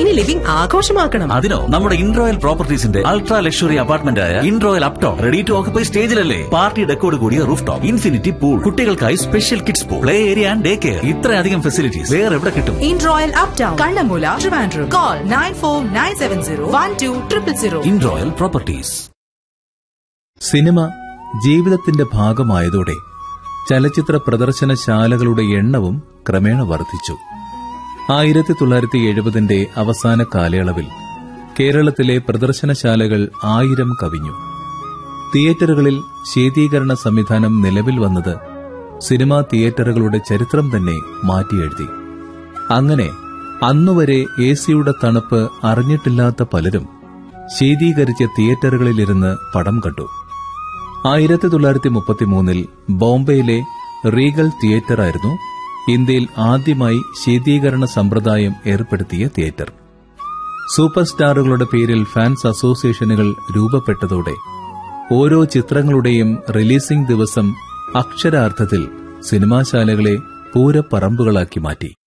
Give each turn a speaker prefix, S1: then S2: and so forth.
S1: ഇനി ലിവിംഗ് ആഘോഷമാക്കണം
S2: അതിനോ നമ്മുടെ ഇൻറോയൽ പ്രോപ്പർട്ടീസിന്റെ അൾട്രാ ലക്ഷറി അപ്പാർട്ട്മെന്റ് ആയ Inroyal Uptown ready to occupy സ്റ്റേജിലല്ലേ പാർട്ടി ഡെക്കോട് കൂടിയ റൂഫ് ടോപ്പ് ഇൻഫിനിറ്റി പൂൾ കുട്ടികൾക്കായി special kids pool play area and day care ഇത്രയധികം ഫെസിലിറ്റീസ് വേറെ എവിടെ കിട്ടും
S1: Inroyal Uptown Kannammoola Trivandrum call nine four nine seven zero one two triple zero
S2: Inroyal properties
S3: cinema ജീവിതത്തിന്റെ ഭാഗമായതോടെ ചലച്ചിത്ര പ്രദർശനശാലകളുടെ എണ്ണവും ക്രമേണ വർദ്ധിച്ചു ആയിരത്തി തൊള്ളായിരത്തി എഴുപതിന്റെ അവസാന കാലയളവിൽ കേരളത്തിലെ പ്രദർശനശാലകൾ ആയിരം കവിഞ്ഞു തിയേറ്ററുകളിൽ ശീതീകരണ സംവിധാനം നിലവിൽ വന്നത് സിനിമാ തിയേറ്ററുകളുടെ ചരിത്രം തന്നെ മാറ്റിയെഴുതി അങ്ങനെ അന്നുവരെ എ സിയുടെ തണുപ്പ് അറിഞ്ഞിട്ടില്ലാത്ത പലരും ശീതീകരിച്ച തിയേറ്ററുകളിലിരുന്ന് പടം കണ്ടു ആയിരത്തി തൊള്ളായിരത്തി മുപ്പത്തിമൂന്നിൽ ബോംബെയിലെ റീഗൽ തിയേറ്ററായിരുന്നു ഇന്ത്യയിൽ ആദ്യമായി ശീതീകരണ സമ്പ്രദായം ഏർപ്പെടുത്തിയ തിയേറ്റർ സൂപ്പർ സ്റ്റാറുകളുടെ പേരിൽ ഫാൻസ് അസോസിയേഷനുകൾ രൂപപ്പെട്ടതോടെ ഓരോ ചിത്രങ്ങളുടെയും റിലീസിംഗ് ദിവസം അക്ഷരാർത്ഥത്തിൽ സിനിമാശാലകളെ പൂരപ്പറമ്പുകളാക്കി മാറ്റി